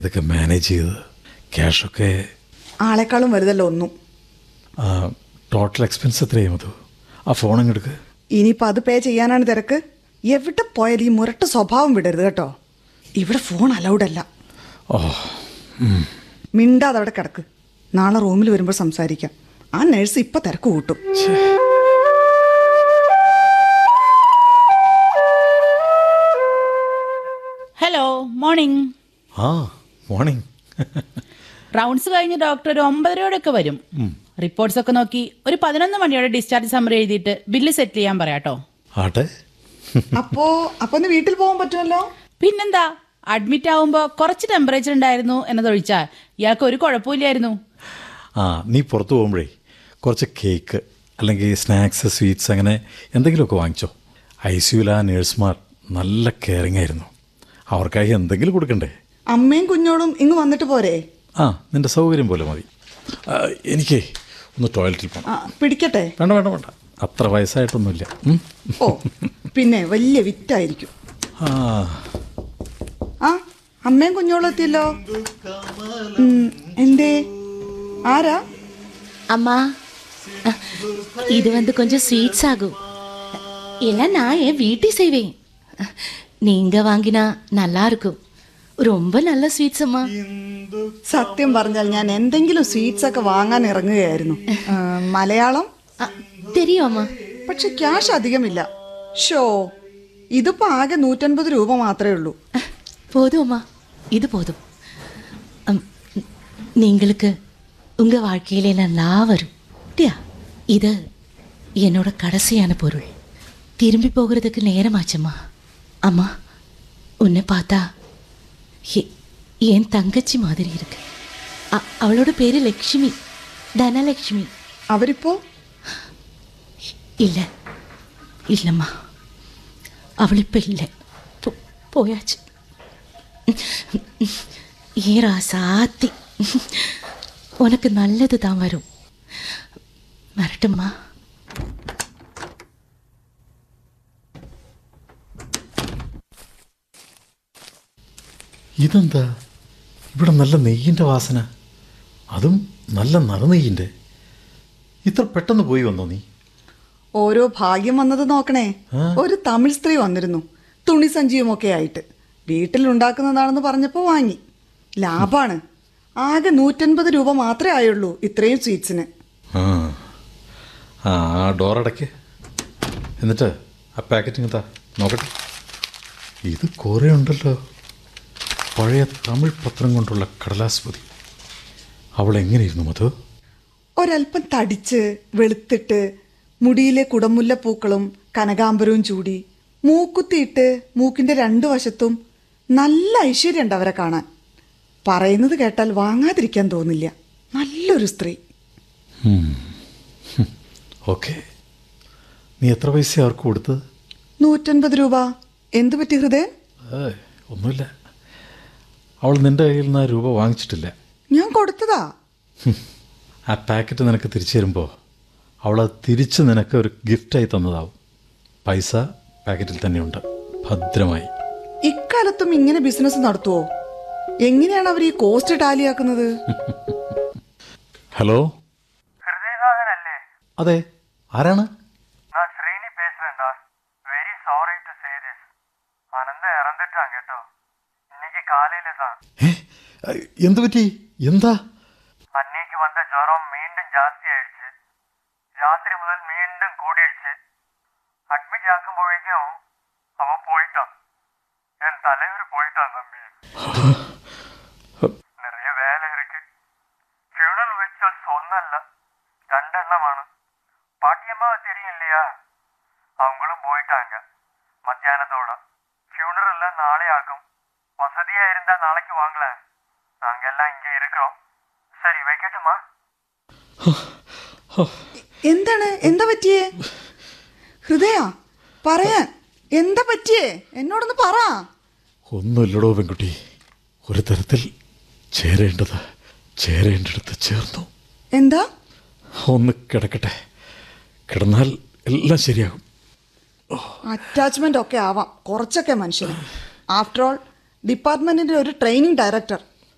ഇതൊക്കെ മാനേജ് ചെയ്ത് ക്യാഷൊക്കെ ആളെക്കാളും വലുതല്ല ഒന്നും ടോട്ടൽ എക്സ്പെൻസ് എത്രയായി മധു ആ ഫോൺ അങ്ങെടുക്ക് ഇനിയിപ്പോൾ അത് പേ ചെയ്യാനാണ് തിരക്ക് എവിടെ പോയാലും ഈ മുരട്ട സ്വഭാവം വിടരുത് കേട്ടോ ഇവിടെ ഫോൺ അലൗഡ് അല്ല ഓ മിണ്ടാതെ അവിടെ കിടക്ക് നാളെ റൂമിൽ വരുമ്പോൾ സംസാരിക്കാം ആ നഴ്സ് ഇപ്പം തിരക്ക് കൂട്ടും ഹലോ മോർണിംഗ് ആ മോർണിംഗ് റൗണ്ട്സ് കഴിഞ്ഞ് ഡോക്ടർ ഒരു ഒമ്പതരയോടെയൊക്കെ വരും റിപ്പോർട്ട്സ് ഒക്കെ നോക്കി ഒരു പതിനൊന്ന് മണിയോടെ ഡിസ്ചാർജ് സമ്മറി എഴുതിയിട്ട് ബില്ല് സെറ്റിൽ ചെയ്യാൻ പറയാട്ടോ ആട്ടെ അപ്പോ അപ്പൊ ഒന്ന് വീട്ടിൽ പോകാൻ പറ്റുമല്ലോ പിന്നെന്താ അഡ്മിറ്റ് ആവുമ്പോൾ കുറച്ച് ടെമ്പറേച്ചർ ഉണ്ടായിരുന്നു എന്നതൊഴിച്ചാൽ ഇയാൾക്ക് ഒരു കുഴപ്പമില്ലായിരുന്നു ആ നീ പുറത്ത് പോകുമ്പോഴേ കുറച്ച് കേക്ക് അല്ലെങ്കിൽ സ്നാക്സ് സ്വീറ്റ്സ് അങ്ങനെ എന്തെങ്കിലുമൊക്കെ വാങ്ങിച്ചോ ഐ സിയുല ആ നേഴ്സുമാർ നല്ല കെയറിങ് ആയിരുന്നു അവർക്കായി എന്തെങ്കിലും കൊടുക്കണ്ടേ അമ്മയും കുഞ്ഞോടും ഇങ്ങ് വന്നിട്ട് പോരെ ആ നിന്റെ സൗകര്യം പോലെ മതി ആ, എനിക്കേ ഒന്ന് ടോയ്ലറ്റിൽ പോകണം ആ പിടിക്കട്ടെ വേണ്ട വേണ്ട വേണ്ട അത്ര വയസ്സായിട്ടൊന്നുമില്ല ഉം. ഓ പിന്നെ വലിയ വിറ്റായിരിക്കും ആ ആ അമ്മയും കുഞ്ഞോളും എത്തിയല്ലോ ഉം, എന്തേ ആരാ அம்மா அஹ், இது வந்து கொஞ்சம் ஸ்வீட்ஸ் ஆகும் எல்லாம் நான் என் வீட்டில் செய்வேன் அஹ், நீங்க வாங்கினா நல்லா இருக்கும் ரொம்ப நல்ல ஸ்வீட்ஸ் அம்மா സത്യം പറഞ്ഞാൽ ഞാൻ എന്തെങ്കിലും സ്വീറ്റ്സ് ഒക്കെ വാങ്ങാൻ ഇറങ്ങുകയായിരുന്നു ആ, മലയാളം அஹ், தெரியும் அம்மா പക്ഷെ ക്യാഷ് അധികമില്ല ഷോ ഇതിപ്പോ ആകെ നൂറ്റൻപത് രൂപ മാത്രമേ ഉള്ളൂ அஹ், போதும் அம்மா இது போதும் அம், நீங்களுக்கு உங்க வாழ்க்கையில நல்லா வரும் இல்லையா இது என்னோட கடைசியான பொருள் திரும்பி போகிறதுக்கு நேரமாச்சம்மா அம்மா உன்னை பார்த்தா எ- என் தங்கச்சி மாதிரி இருக்கு அ- அவளோட பேரு லக்ஷ்மி தனலக்ஷ்மி അവരിപ്പോ இல்லை இல்லைம்மா அவள் இப்போ இல்லை போ- போயாச்சு ஏன் ராசாத்தி உனக்கு நல்லது தான் வரும் வரட்டும்மா ഇതെന്താ ഇവിടെ നല്ല നെയ്യിൻ്റെ വാസന അതും നല്ല നറുനെയ്യിൻ്റെ ഇത്ര പെട്ടെന്ന് പോയി വന്നോ നീ ഓരോ ഭാഗ്യം വന്നത് നോക്കണേ ഒരു തമിഴ് സ്ത്രീ വന്നിരുന്നു തുണി സഞ്ചിയുമൊക്കെ ആയിട്ട് വീട്ടിലുണ്ടാക്കുന്നതാണെന്ന് പറഞ്ഞപ്പോൾ വാങ്ങി ലാഭാണ് ആകെ നൂറ്റൻപത് രൂപ മാത്രമേ ആയുള്ളൂ ഇത്രയും സ്വീറ്റ്സിന് ആ ആ ആ ഡോറടയ്ക്ക് എന്നിട്ട് ആ പാക്കറ്റിങ് താ നോക്കട്ടെ ഇത് കുറേ ഉണ്ടല്ലോ പഴയ തമിഴ് പത്രം കൊണ്ടുള്ള കടലാസ് പൊതി അവൾ എങ്ങനെയിരുന്നു മധു ഒരല്പം തടിച്ച് വെളുത്തിട്ട് മുടിയിലെ കുടമുല്ലപ്പൂക്കളും കനകാംബരവും ചൂടി മൂക്കുത്തിയിട്ട് മൂക്കിന്റെ രണ്ടു വശത്തും നല്ല ഐശ്വര്യമുണ്ട് അവരെ കാണാൻ പറയുന്നത് കേട്ടാൽ വാങ്ങാതിരിക്കാൻ തോന്നില്ല നല്ലൊരു സ്ത്രീ ഓക്കെ നീ എത്ര പൈസ അവർക്ക് കൊടുത്തത് നൂറ്റൻപത് രൂപ എന്തു പറ്റി ഹൃദയൻ ഏയ് ഒന്നുമില്ല അവൾ നിന്റെ കയ്യിൽ നിന്ന് ആ രൂപ വാങ്ങിച്ചിട്ടില്ല ഞാൻ കൊടുത്തതാ ഹും. ആ പാക്കറ്റ് നിനക്ക് തിരിച്ചു തരുമ്പോൾ അവൾ അത് തിരിച്ച് നിനക്ക് ഒരു ഗിഫ്റ്റായി തന്നതാവും പൈസ പാക്കറ്റിൽ തന്നെയുണ്ട് ഭദ്രമായി ഇക്കാലത്തും ഇങ്ങനെ ബിസിനസ് നടത്തുവോ എങ്ങനെയാണ് അവർ ഈ കോസ്റ്റ് ടാലിയാക്കുന്നത് ഹലോ ஹிருதயநாதன் അതെ ആരാണ് நான் ஸ்ரீனி பேசுறேன்டா very sorry to say this അനന്ത ഇറന്നിട്ടാൻ കേട്ടോ இன்னைக்கு காலையில தான் ഏ എന്തു പറ്റി എന്താ അന്നേക്ക് വന്ന ജ്വരം വീണ്ടും ജാസ്തി ആയിடுச்சு രാത്രി മുതൽ വീണ്ടും കൂടിയിடுச்சு അഡ്മിറ്റ് ആക്കുമ്പോഴേക്കും അവൻ പോയിട്ടാன் என் தலைவர் போயிட்டான் தம்பி நிறைய வேலை இருக்கு ஃபியூனல் ரிச்சுவல் சொன்னல்ல ரெண்டெண்ணമാണ് பாட்டியம்மாவை தெரியும் இல்லையா அவங்களும் போயிட்டாங்க மத்தியானத்தோட ஃபியூனல் எல்லாம் நாளை ஆகும் வசதியா இருந்தா நாளைக்கு வாங்கலாம் நாங்க எல்லாம் இங்க இருக்கிறோம் சரி வைக்கட்டுமா എന്താണ് എന്താ പറ്റിയേ ഹൃദയ പറയാൻ എന്താ പറ്റിയേ എന്നോടൊന്ന് പറ ഒന്നുമില്ലടോ പെൺകുട്ടി ഒരു തരത്തിൽ ചേരേണ്ടത് ചേരേണ്ടടുത്ത് ചേർന്നു എന്താ ഒന്ന് കിടക്കട്ടെ കിടന്നാൽ എല്ലാം ശരിയാകും അറ്റാച്ച്മെന്റ് ഒക്കെ ആവാം കുറച്ചൊക്കെ മനുഷ്യന് ആഫ്റ്റർ ഓൾ ഡിപ്പാർട്ട്മെന്റിന്റെ ഒരു ട്രെയിനിങ് ഡയറക്ടർ